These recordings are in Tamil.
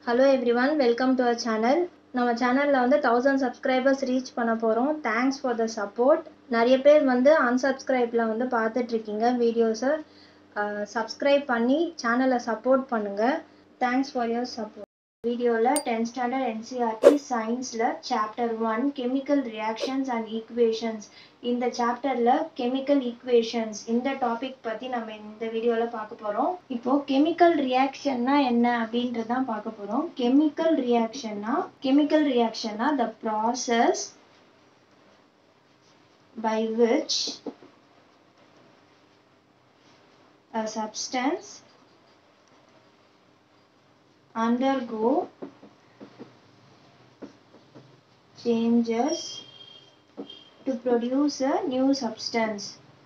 Hello everyone welcome to our channel நம்ம சேனலில் வந்து தௌசண்ட் சப்ஸ்கிரைபர்ஸ் ரீச் பண்ண போகிறோம் தேங்க்ஸ் ஃபார் த சப்போர்ட் நிறைய பேர் வந்து அன்சப்ஸ்கிரைப்பில் வந்து பார்த்துட்ருக்கீங்க வீடியோஸை சப்ஸ்கிரைப் பண்ணி சேனலை சப்போர்ட் பண்ணுங்கள் தேங்க்ஸ் ஃபார் யுவர் சப்போர்ட் வீடியோவில் டென்த் ஸ்டாண்டர்ட் என்சிஆர்டி சயின்ஸில் chapter one chemical reactions and equations இந்த சாப்டரில் கெமிக்கல் ஈக்குவேஷன்ஸ் இந்த டாபிக் பற்றி நம்ம இந்த வீடியோவில் பார்க்க போகிறோம் இப்போ கெமிக்கல் ரியாக்ஷன்னா என்ன அப்படின்றது தான் பார்க்க போகிறோம் கெமிக்கல் ரியாக்ஷன்னா கெமிக்கல் ரியாக்ஷன்னா the process by which a substance undergo changes to produce a new substance.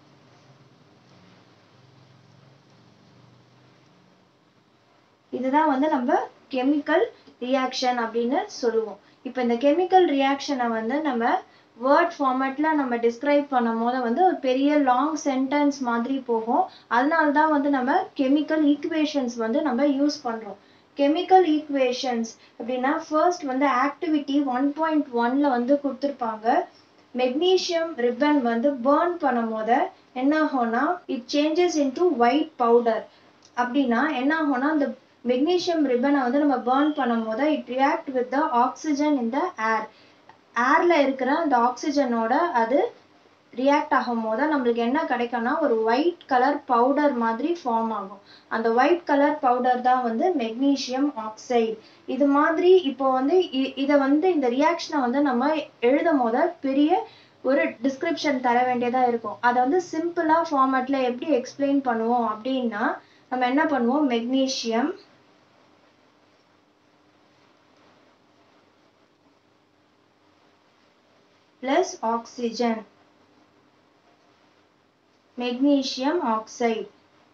இதுதான் வந்து நம்ம கெமிக்கல் ரியாக்ஷன் அப்படின்னு சொல்லுவோம் இப்போ இந்த கெமிக்கல் ரியாக்ஷனை வந்து நம்ம வேர்ட் ஃபார்மேட்ல நம்ம டிஸ்கிரைப் பண்ணும் போது வந்து ஒரு பெரிய லாங் சென்டென்ஸ் மாதிரி போகும் அதனால தான் வந்து நம்ம கெமிக்கல் ஈக்குவேஷன்ஸ் வந்து நம்ம யூஸ் பண்றோம் கெமிக்கல் ஈக்குவேஷன்ஸ் அப்படின்னா ஃபர்ஸ்ட் வந்து ஆக்டிவிட்டி ஒன் பாயிண்ட் ஒன்ல வந்து கொடுத்துருப்பாங்க மெக்னீஷியம் ரிப்பன் வந்து பேர்ன் பண்ணும் போது என்ன ஆகும்னா it changes into white powder அப்படின்னா என்ன ஆகும்னா அந்த மெக்னீஷியம் ரிப்பனை வந்து நம்ம பேர்ன் பண்ணும் போது it react with the oxygen in the air ஏர்ல இருக்கிற அந்த ஆக்சிஜனோட அது ரியாக்ட் ஆகும் போது நம்மளுக்கு என்ன கிடைக்கும்னா ஒரு ஒயிட் கலர் பவுடர் மாதிரி ஃபார்ம் ஆகும் அந்த ஒயிட் கலர் பவுடர் தான் வந்து மெக்னீஷியம் ஆக்சைடு இது மாதிரி இப்போ வந்து இதை வந்து இந்த ரியாக்ஷனை வந்து நம்ம எழுதும் போது பெரிய ஒரு டிஸ்கிரிப்ஷன் தர வேண்டியதா இருக்கும் அதை வந்து சிம்பிளா ஃபார்மேட்ல எப்படி எக்ஸ்பிளைன் பண்ணுவோம் அப்படின்னா நம்ம என்ன பண்ணுவோம் magnesium plus oxygen magnesium oxide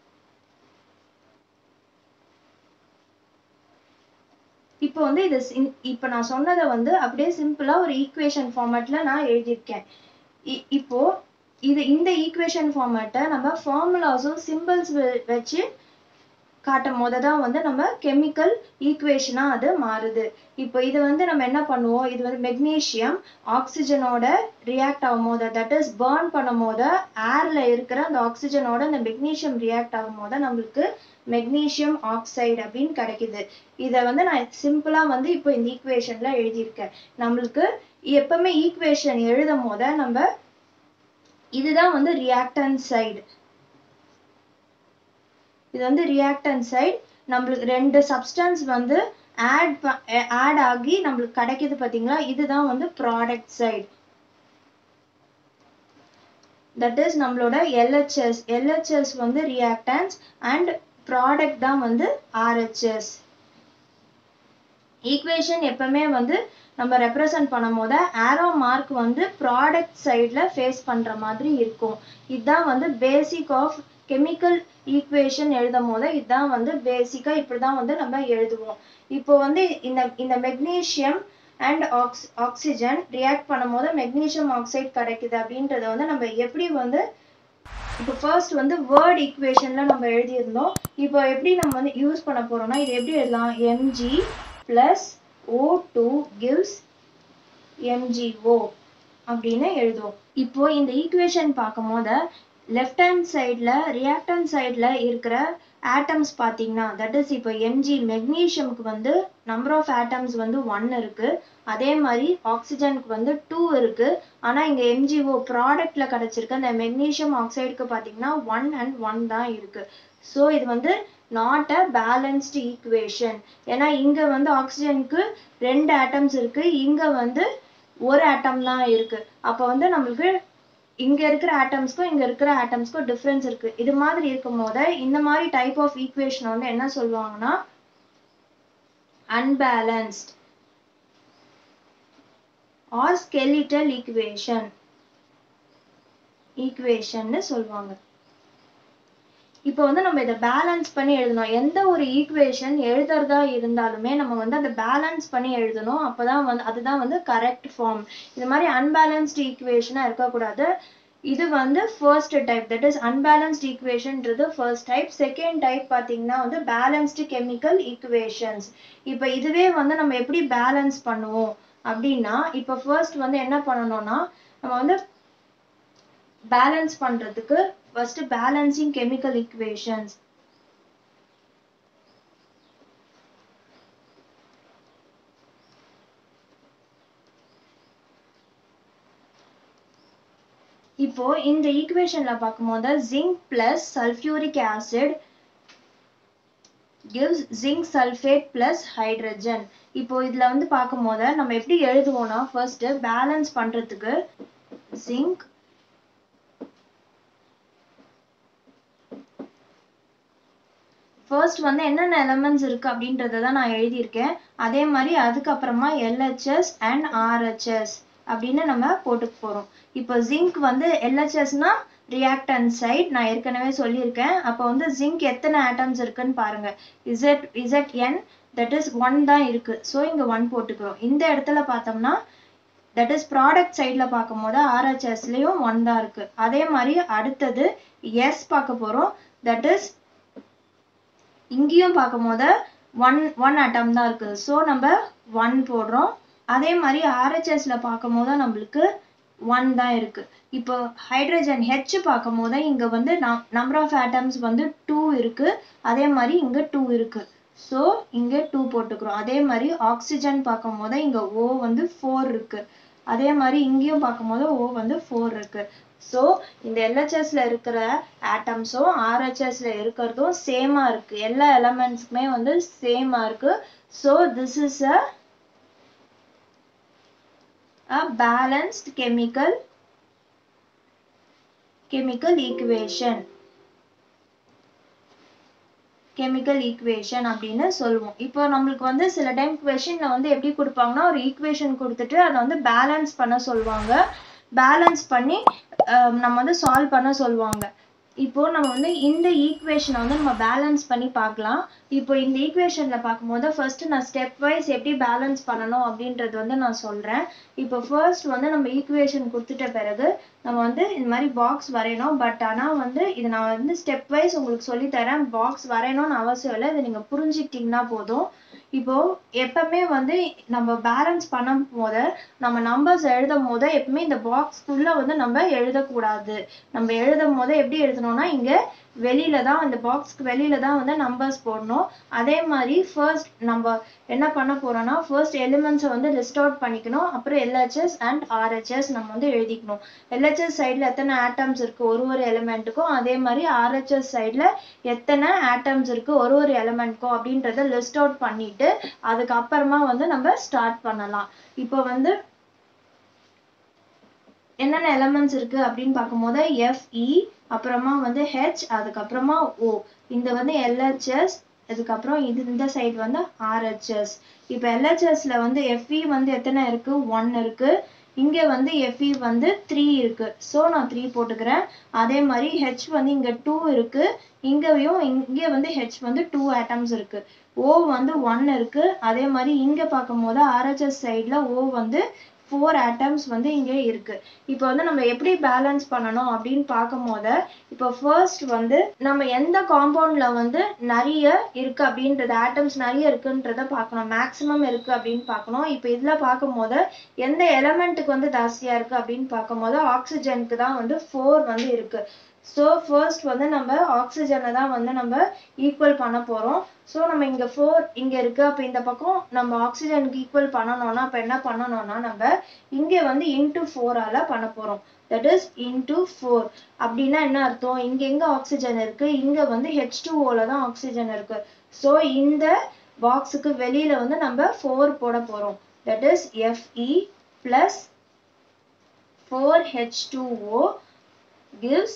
இப்போ வந்து இது இப்போ நான் சொன்னதை வந்து அப்படியே சிம்பிளா ஒரு ஈக்குவேஷன் ஃபார்மேட்ல நான் எழுதியிருக்கேன் இப்போ இது இந்த ஈக்குவேஷன் ஃபார்மேட்டை நம்ம ஃபார்முலாஸும் சிம்பிள்ஸ் வச்சு காட்டும் போது தான் வந்து நம்ம கெமிக்கல் ஈக்குவேஷனா அது மாறுது இப்போ இது வந்து நம்ம என்ன பண்ணுவோம் இது வந்து மெக்னீஷியம் ஆக்சிஜனோட ரியாக்ட் ஆகும் போது தட் இஸ் பேர்ன் பண்ணும் போது ஏர்ல இருக்கிற அந்த ஆக்சிஜனோட அந்த மெக்னீஷியம் ரியாக்ட் ஆகும் போது நம்மளுக்கு மெக்னீஷியம் ஆக்சைடு அப்படின்னு கிடைக்குது இதை வந்து நான் சிம்பிளா வந்து இப்போ இந்த ஈக்குவேஷன்ல எழுதியிருக்கேன் நம்மளுக்கு எப்பவுமே ஈக்குவேஷன் எழுதும் போது நம்ம இதுதான் வந்து ரியாக்டன் சைடு இது வந்து ரியாக்டன் சைடு நம்மளுக்கு ரெண்டு சப்ஸ்டன்ஸ் வந்து ஆட் ஆட் ஆகி நம்மளுக்கு கிடைக்குது பாத்தீங்களா இதுதான் வந்து ப்ராடக்ட் சைடு தட் இஸ் நம்மளோட எல்ஹெச்எஸ் எல்ஹெச்எஸ் வந்து ரியாக்டன்ஸ் அண்ட் ப்ராடக்ட் தான் வந்து ஆர்ஹெச்எஸ் ஈக்குவேஷன் எப்பவுமே வந்து நம்ம ரெப்ரசன்ட் பண்ணும் போது ஆரோ மார்க் வந்து ப்ராடக்ட் சைடில் ஃபேஸ் பண்ணுற மாதிரி இருக்கும் இதுதான் வந்து பேசிக் ஆஃப் கெமிக்கல் ஈக்குவேஷன் எழுதும் போது இதுதான் வந்து பேசிக்கா இப்படிதான் வந்து நம்ம எழுதுவோம் இப்போ வந்து இந்த இந்த magnesium and ox oxygen react பண்ணும் போது மெக்னீஷியம் ஆக்சைடு கிடைக்குது அப்படின்றத வந்து நம்ம எப்படி வந்து இப்போ ஃபர்ஸ்ட் வந்து வேர்ட் ஈக்குவேஷன்ல நம்ம எழுதியிருந்தோம் இப்போ எப்படி நம்ம வந்து யூஸ் பண்ண போறோம்னா இது எப்படி எழுதலாம் MG plus O two gives MGO அப்படின்னு எழுதுவோம் இப்போ இந்த ஈக்குவேஷன் பார்க்கும் போது லெஃப்ட் ஹேண்ட் சைடில் ரியாக்டன் சைடில் இருக்கிற ஆட்டம்ஸ் பார்த்தீங்கன்னா தட் இஸ் இப்போ எம்ஜி மெக்னீஷியம்க்கு வந்து நம்பர் ஆஃப் ஆட்டம்ஸ் வந்து ஒன் இருக்கு அதே மாதிரி ஆக்சிஜனுக்கு வந்து டூ இருக்கு ஆனால் இங்கே எம்ஜிஓ ப்ராடக்ட்ல கிடைச்சிருக்க அந்த மெக்னீஷியம் ஆக்சைடுக்கு பார்த்தீங்கன்னா ஒன் அண்ட் ஒன் தான் இருக்கு ஸோ இது வந்து நாட் அ பேலன்ஸ்டு ஈக்குவேஷன் ஏன்னா இங்கே வந்து ஆக்சிஜனுக்கு ரெண்டு ஆட்டம்ஸ் இருக்கு இங்கே வந்து ஒரு ஆட்டம் தான் இருக்கு அப்போ வந்து நம்மளுக்கு இங்க இருக்கிற ஆட்டம்ஸ்க்கும் இங்க இருக்கிற ஆட்டம்ஸ்க்கும் டிஃபரன்ஸ் இருக்கு இது மாதிரி இருக்கும் போது இந்த மாதிரி டைப் ஆஃப் ஈக்குவேஷன் வந்து என்ன சொல்லுவாங்கன்னா அன்பேலன்ஸ்ட் ஆர் ஸ்கெலிட்டல் ஈக்குவேஷன் ஈக்குவேஷன்னு சொல்லுவாங்க இப்போ வந்து நம்ம இதை பேலன்ஸ் பண்ணி எழுதணும் எந்த ஒரு ஈக்குவேஷன் எழுதுறதா இருந்தாலுமே நம்ம வந்து அதை பேலன்ஸ் பண்ணி எழுதணும் அப்பதான் வந்து அதுதான் வந்து கரெக்ட் ஃபார்ம் இது மாதிரி அன்பேலன்ஸ்டு ஈக்குவேஷனா இருக்கக்கூடாது இது வந்து first type that is unbalanced ஈக்குவேஷன்ன்றது ஃபர்ஸ்ட் டைப் செகண்ட் டைப் பார்த்தீங்கன்னா வந்து பேலன்ஸ்டு கெமிக்கல் ஈக்குவேஷன்ஸ் இப்போ இதுவே வந்து நம்ம எப்படி பேலன்ஸ் பண்ணுவோம் அப்படின்னா இப்போ ஃபர்ஸ்ட் வந்து என்ன பண்ணணும்னா நம்ம வந்து பேலன்ஸ் பண்றதுக்கு ஃபர்ஸ்ட் பேலன்சிங் கெமிக்கல் ஈக்குவேஷன்ஸ் இப்போ இந்த ஈக்குவேஷன்ல பார்க்கும்போது zinc plus sulphuric acid gives zinc sulfate plus hydrogen இப்போ இதுல வந்து பார்க்கும்போது நம்ம எப்படி எழுதுவோம்னா ஃபர்ஸ்ட் பேலன்ஸ் பண்றதுக்கு zinc ஃபர்ஸ்ட் வந்து என்னென்ன எலமெண்ட்ஸ் இருக்கு அப்படின்றத தான் நான் எழுதியிருக்கேன் அதே மாதிரி அதுக்கப்புறமா எல்ஹெச்எஸ் அண்ட் ஆர்ஹெச்எஸ் அப்படின்னு நம்ம போட்டுக்க போறோம் இப்போ ஜிங்க் வந்து எல்ஹெச்எஸ்னா ரியாக்டன் சைட் நான் ஏற்கனவே சொல்லியிருக்கேன் அப்போ வந்து ஜிங்க் எத்தனை ஆட்டம்ஸ் இருக்குன்னு பாருங்க Z Z N that is one தான் இருக்கு ஸோ இங்க ஒன் போட்டுக்கிறோம் இந்த இடத்துல பார்த்தோம்னா தட் இஸ் ப்ராடக்ட் சைடில் பார்க்கும்போது ஆர்ஹெச்எஸ்லேயும் ஒன் தான் இருக்கு அதே மாதிரி அடுத்தது எஸ் பார்க்க போறோம் தட் இஸ் இங்கேயும் பார்க்கும்போது ஒன் ஒன் அட்டம் தான் இருக்கு ஸோ நம்ம ஒன் போடுறோம் அதே மாதிரி ஆர்ஹெச்எஸ்ல பார்க்கும்போது நம்மளுக்கு ஒன் தான் இருக்கு இப்போ ஹைட்ரஜன் ஹெச் பார்க்கும்போது இங்க வந்து நம்பர் ஆஃப் ஆட்டம்ஸ் வந்து டூ இருக்கு அதே மாதிரி இங்க டூ இருக்கு ஸோ இங்க டூ போட்டுக்கிறோம் அதே மாதிரி ஆக்சிஜன் பார்க்கும்போது இங்க ஓ வந்து ஃபோர் இருக்கு அதே மாதிரி இங்கேயும் பார்க்கும்போது ஓ வந்து ஃபோர் இருக்கு ஸோ இந்த எல்ஹெச்எஸ்ல இருக்கிற ஆட்டம்ஸும் ஆர்ஹெச்எஸ்ல இருக்கிறதும் சேமா இருக்கு எல்லா எலமெண்ட்ஸ்க்குமே வந்து சேமா இருக்கு so this is a a balanced chemical chemical equation chemical equation அப்படின்னு சொல்லுவோம் இப்போ நம்மளுக்கு வந்து சில டைம் கொஷின்ல வந்து எப்படி கொடுப்பாங்கன்னா ஒரு ஈக்குவேஷன் கொடுத்துட்டு அதை வந்து பேலன்ஸ் பண்ண சொல்லுவாங்க பேலன்ஸ் பண்ணி நம்ம வந்து சால்வ் பண்ண சொல்லுவாங்க இப்போ நம்ம வந்து இந்த ஈக்குவேஷனை வந்து நம்ம பேலன்ஸ் பண்ணி பார்க்கலாம் இப்போ இந்த ஈக்குவேஷன்ல பார்க்கும்போது ஃபர்ஸ்ட் நான் ஸ்டெப் வைஸ் எப்படி பேலன்ஸ் பண்ணணும் அப்படின்றது வந்து நான் சொல்றேன் இப்போ ஃபர்ஸ்ட் வந்து நம்ம ஈக்குவேஷன் கொடுத்துட்ட பிறகு நம்ம வந்து இந்த மாதிரி பாக்ஸ் வரையணும் பட் ஆனா வந்து இது நான் வந்து ஸ்டெப் வைஸ் உங்களுக்கு சொல்லி தரேன் பாக்ஸ் வரையணும்னு அவசியம் இல்லை இதை நீங்க புரிஞ்சுக்கிட்டீங்கன்னா போதும் இப்போ எப்பவுமே வந்து நம்ம பேலன்ஸ் பண்ணும் போது நம்ம நம்பர்ஸ் எழுதும் போது எப்பவுமே இந்த பாக்ஸ்க்குள்ள வந்து நம்ம எழுதக்கூடாது நம்ம எழுதும் போது எப்படி எழுதணும்னா இங்க வெளியில தான் அந்த பாக்ஸ்க்கு வெளியில தான் வந்து நம்பர்ஸ் போடணும் அதே மாதிரி ஃபர்ஸ்ட் நம்ம என்ன பண்ண போறோம்னா ஃபர்ஸ்ட் எலிமெண்ட்ஸை வந்து லிஸ்ட் அவுட் பண்ணிக்கணும் அப்புறம் எல்ஹெச்எஸ் அண்ட் ஆர்ஹெச்எஸ் நம்ம வந்து எழுதிக்கணும் எல்ஹெச்எஸ் சைடில் எத்தனை ஆட்டம்ஸ் இருக்கு ஒரு ஒரு எலிமெண்ட்டுக்கும் அதே மாதிரி ஆர்ஹெச்எஸ் சைடில் எத்தனை ஆட்டம்ஸ் இருக்கு ஒரு ஒரு எலிமெண்ட்க்கும் அப்படின்றத லிஸ்ட் அவுட் பண்ணிட்டு அதுக்கப்புறமா வந்து நம்ம ஸ்டார்ட் பண்ணலாம் இப்போ வந்து என்னென்ன எலமெண்ட்ஸ் இருக்கு அப்படின்னு பார்க்கும்போது எஃப்இ அப்புறமா வந்து ஹெச் அதுக்கப்புறமா ஓ இந்த வந்து எல்ஹெச்எஸ் அதுக்கப்புறம் இது இந்த சைடு வந்து ஆர்ஹெச்எஸ் இப்போ எல்ஹெச்எஸ்ல வந்து எஃப்இ வந்து எத்தனை இருக்கு ஒன் இருக்கு இங்க வந்து எஃப்இ வந்து த்ரீ இருக்கு ஸோ நான் த்ரீ போட்டுக்கிறேன் அதே மாதிரி ஹெச் வந்து இங்க டூ இருக்கு இங்கேயும் இங்க வந்து ஹெச் வந்து டூ ஆட்டம்ஸ் இருக்கு ஓ வந்து ஒன் இருக்கு அதே மாதிரி இங்க பார்க்கும்போது ஆர்ஹெச்எஸ் சைட்ல ஓ வந்து ஃபோர் ஆட்டம்ஸ் வந்து இங்கே இருக்கு இப்போ வந்து நம்ம எப்படி பேலன்ஸ் பண்ணணும் அப்படின்னு பார்க்கும்போது இப்போ ஃபர்ஸ்ட் வந்து நம்ம எந்த காம்பவுண்ட்ல வந்து நிறைய இருக்கு அப்படின்றது ஆட்டம்ஸ் நிறைய இருக்குன்றத பார்க்கணும் மேக்ஸிமம் இருக்கு அப்படின்னு பார்க்கணும் இப்போ இதுல பார்க்கும்போது எந்த எலமெண்ட்டுக்கு வந்து ஜாஸ்தியா இருக்கு அப்படின்னு பார்க்கும்போது ஆக்சிஜனுக்கு தான் வந்து ஃபோர் வந்து இருக்கு ஸோ ஃபர்ஸ்ட் வந்து நம்ம ஆக்சிஜனை தான் வந்து நம்ம ஈக்குவல் பண்ண போறோம் ஸோ நம்ம இங்க ஃபோர் இங்க இருக்கு அப்போ இந்த பக்கம் நம்ம ஆக்சிஜனுக்கு ஈக்குவல் பண்ணணும்னா அப்போ என்ன பண்ணணும்னா நம்ம இங்க வந்து இன்டூ ஃபோரால பண்ண போறோம் தட் இஸ் இன்டூ ஃபோர் அப்படின்னா என்ன அர்த்தம் இங்க எங்க ஆக்சிஜன் இருக்கு இங்க வந்து ஹெச் டூ ஓல தான் ஆக்சிஜன் இருக்கு ஸோ இந்த பாக்ஸுக்கு வெளியில வந்து நம்ம ஃபோர் போட போறோம் that is FE plus four H two O gives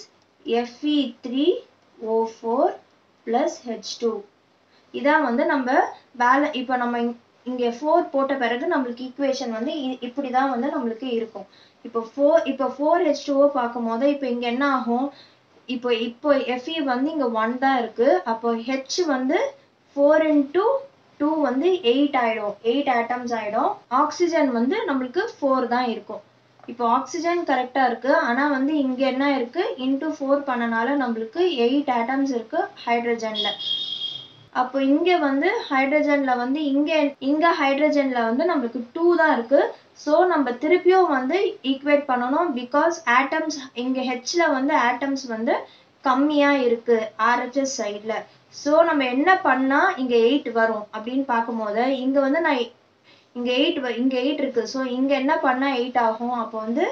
Fe3O4 plus H2 இதான் வந்து நம்ம பேல இப்போ நம்ம இங்க ஃபோர் போட்ட பிறகு நம்மளுக்கு ஈக்குவேஷன் வந்து இப்படிதான் வந்து நம்மளுக்கு இருக்கும் இப்போ ஃபோர் இப்போ ஃபோர் ஹெச் டூஓ பார்க்கும் போது இப்போ இங்க என்ன ஆகும் இப்போ இப்போ எஃப்இ வந்து இங்க ஒன் தான் இருக்கு அப்போ ஹெச் வந்து ஃபோர் இன்டூ டூ வந்து எயிட் ஆயிடும் எயிட் ஆட்டம்ஸ் ஆயிடும் ஆக்சிஜன் வந்து நம்மளுக்கு ஃபோர் தான் இருக்கும் இப்போ ஆக்சிஜன் கரெக்டா இருக்கு ஆனா வந்து இங்க என்ன இருக்கு இன்டூ ஃபோர் பண்ணனால நம்மளுக்கு எயிட் ஆட்டம்ஸ் இருக்கு ஹைட்ரஜன்ல அப்போ இங்க வந்து ஹைட்ரஜன்ல வந்து இங்க இங்க ஹைட்ரஜன்ல வந்து நம்மளுக்கு டூ தான் இருக்கு ஸோ நம்ம திருப்பியும் வந்து ஈக்குவேட் பண்ணணும் பிகாஸ் ஆட்டம்ஸ் இங்க ஹெச்ல வந்து ஆட்டம்ஸ் வந்து கம்மியா இருக்கு ஆர்ஹெச்எஸ் சைட்ல ஸோ நம்ம என்ன பண்ணா இங்க எயிட் வரும் அப்படின்னு பார்க்கும்போது இங்க வந்து நான் இங்க எயிட் இங்க எயிட் இருக்கு ஸோ இங்க என்ன பண்ணா எயிட் ஆகும் அப்போ வந்து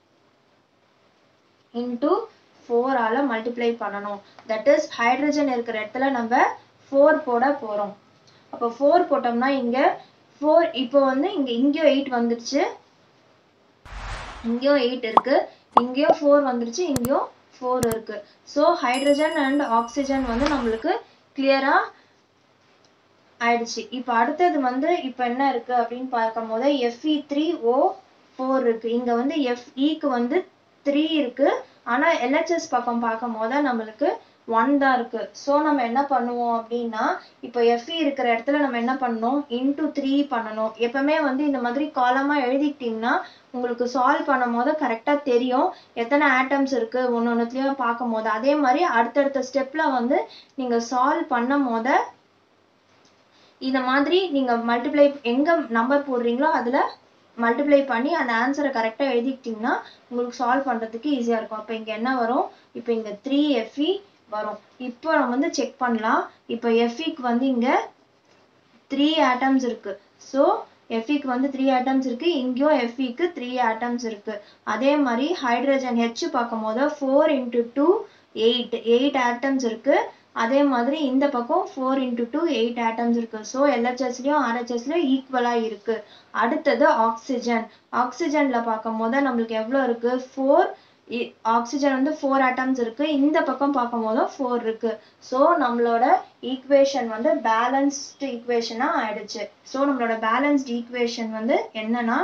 இன்டூ ஃபோரால மல்டிப்ளை பண்ணணும் தட் இஸ் ஹைட்ரஜன் இருக்கிற இடத்துல நம்ம ஃபோர் போட போறோம் அப்போ ஃபோர் போட்டோம்னா இங்க ஃபோர் இப்போ வந்து இங்க இங்கேயும் எயிட் வந்துருச்சு இங்கேயும் எயிட் இருக்கு இங்கேயும் ஃபோர் வந்துருச்சு இங்கேயும் ஃபோர் இருக்கு ஸோ ஹைட்ரஜன் அண்ட் ஆக்சிஜன் வந்து நம்மளுக்கு கிளியரா ஆயிடுச்சு இப்போ அடுத்தது வந்து இப்போ என்ன இருக்கு அப்படின்னு பார்க்கும்போது எஃப்இ த்ரீ ஓ ஃபோர் இருக்கு இங்க வந்து எஃப்இக்கு வந்து த்ரீ இருக்கு ஆனா எல்ஹெச்எஸ் பக்கம் பார்க்கும்போது நம்மளுக்கு ஒன் தான் இருக்கு ஸோ நம்ம என்ன பண்ணுவோம் அப்படின்னா இப்போ எஃப்இ இருக்கிற இடத்துல நம்ம என்ன பண்ணணும் இன்டூ த்ரீ பண்ணணும் எப்பவுமே வந்து இந்த மாதிரி காலமா எழுதிக்கிட்டீங்கன்னா உங்களுக்கு சால்வ் பண்ணும் போது கரெக்டா தெரியும் எத்தனை ஆட்டம்ஸ் இருக்கு ஒன்னு ஒன்னுத்துலயும் பார்க்கும் போது அதே மாதிரி அடுத்தடுத்த ஸ்டெப்ல வந்து நீங்க சால்வ் பண்ணும் போது இந்த மாதிரி நீங்க மல்டிப்ளை எங்க நம்பர் போடுறீங்களோ அதுல மல்டிப்ளை பண்ணி அந்த ஆன்சரை கரெக்டா எழுதிக்கிட்டீங்கன்னா உங்களுக்கு சால்வ் பண்றதுக்கு ஈஸியா இருக்கும் அப்ப இங்க என்ன வரும் இப்போ இங்க த்ரீ எஃப்இ வரும் இப்போ நம்ம வந்து செக் பண்ணலாம் இப்போ எஃப்இக்கு வந்து இங்க த்ரீ ஆட்டம்ஸ் இருக்கு ஸோ எஃப்இக்கு வந்து த்ரீ ஆட்டம்ஸ் இருக்கு இங்கேயும் எஃப்இக்கு த்ரீ ஆட்டம்ஸ் இருக்கு அதே மாதிரி ஹைட்ரஜன் ஹெச் பார்க்கும் போது four into two eight eight atoms இருக்கு அதே மாதிரி இந்த பக்கம் four into two eight atoms இருக்கு ஸோ எல்ஹெச்எஸ்லயும் ஆர்ஹெச்எஸ்லயும் ஈக்குவலா இருக்கு அடுத்தது ஆக்சிஜன் ஆக்சிஜன்ல பார்க்கும் போது நம்மளுக்கு எவ்வளவு இருக்கு ஃபோர் ஆக்சிஜன் வந்து ஃபோர் ஆட்டம்ஸ் இருக்கு இந்த பக்கம் பார்க்கும் போதும் ஃபோர் இருக்கு ஸோ நம்மளோட ஈக்குவேஷன் வந்து பேலன்ஸ்டு ஈக்குவேஷனா ஆயிடுச்சு ஸோ நம்மளோட பேலன்ஸ்டு ஈக்குவேஷன் வந்து என்னன்னா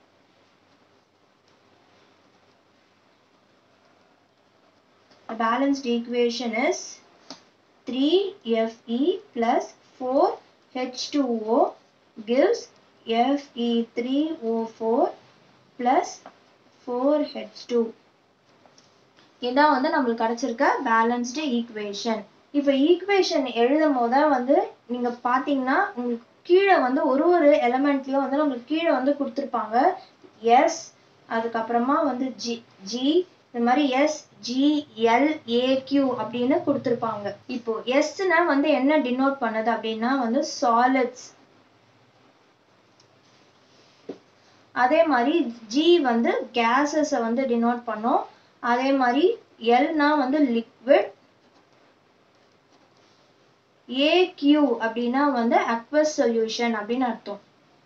balanced equation is 3fe plus 4h2o gives fe3o4 plus 4h2 இதான் வந்து நம்மளுக்கு கிடைச்சிருக்க பேலன்ஸ்டு ஈக்குவேஷன் இப்போ ஈக்குவேஷன் எழுதும் போது வந்து நீங்க பாத்தீங்கன்னா உங்களுக்கு கீழே வந்து ஒரு ஒரு எலமெண்ட்லயும் வந்து நம்மளுக்கு கீழே வந்து கொடுத்துருப்பாங்க எஸ் அதுக்கப்புறமா வந்து ஜி ஜி இந்த மாதிரி S G L A Q அப்படின்னு கொடுத்துருப்பாங்க இப்போ எஸ்னா வந்து என்ன டினோட் பண்ணுது அப்படின்னா வந்து சாலிட்ஸ் அதே மாதிரி ஜி வந்து கேசஸை வந்து டினோட் பண்ணும் அதே மாதிரி எல்னா வந்து லிக்விட் ஏ கியூ அப்படின்னா வந்து அக்வஸ் சொல்யூஷன் அப்படின்னு அர்த்தம்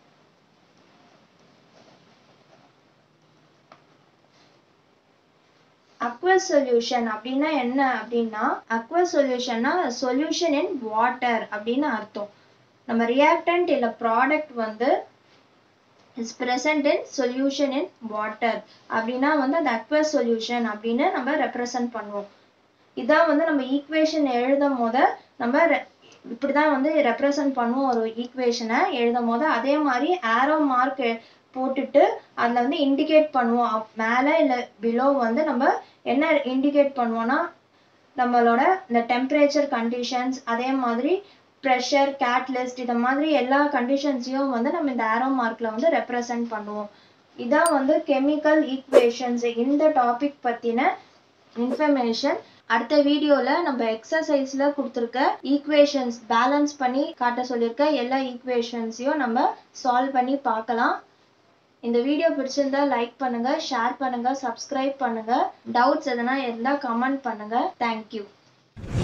அக்வஸ் சொல்யூஷன் அப்படின்னா என்ன அப்படின்னா அக்வஸ் சொல்யூஷன்னா சொல்யூஷன் இன் வாட்டர் அப்படின்னு அர்த்தம் நம்ம ரியாக்டன்ட் இல்ல ப்ராடக்ட் வந்து is present in solution in water அப்படின்னா வந்து அது அக்வஸ் சொல்யூஷன் அப்படின்னு நம்ம ரெப்ரசன்ட் பண்ணுவோம் இதான் வந்து நம்ம ஈக்குவேஷன் எழுதும் போத நம்ம re- இப்படிதான் வந்து ரெப்ரசன்ட் பண்ணுவோம் ஒரு ஈக்குவேஷனை எழுதும் போது அதே மாதிரி ஆரோ மார்க் போட்டுட்டு அதுல வந்து இண்டிகேட் பண்ணுவோம் அப்- மேல இல்ல பிலோ வந்து நம்ம என்ன இண்டிகேட் பண்ணுவோம்னா நம்மளோட இந்த டெம்பரேச்சர் கண்டிஷன்ஸ் அதே மாதிரி ப்ரெஷர் கேட்லிஸ்ட் இந்த மாதிரி எல்லா கண்டிஷன்ஸையும் வந்து நம்ம இந்த ஆரோ மார்க்ல வந்து ரெப்ரசன்ட் பண்ணுவோம் இதான் வந்து கெமிக்கல் ஈக்குவேஷன்ஸ் இந்த டாபிக் பத்தின இன்ஃபர்மேஷன் அடுத்த வீடியோல நம்ம எக்ஸசைஸ்ல கொடுத்துருக்க ஈக்குவேஷன்ஸ் பேலன்ஸ் பண்ணி காட்ட சொல்லியிருக்க எல்லா ஈக்குவேஷன்ஸையும் நம்ம சால்வ் பண்ணி பார்க்கலாம் இந்த வீடியோ பிடிச்சிருந்தா லைக் பண்ணுங்க ஷேர் பண்ணுங்க சப்ஸ்கிரைப் பண்ணுங்க டவுட்ஸ் எதனா இருந்தா கமெண்ட் பண்ணுங்க தேங்க்யூ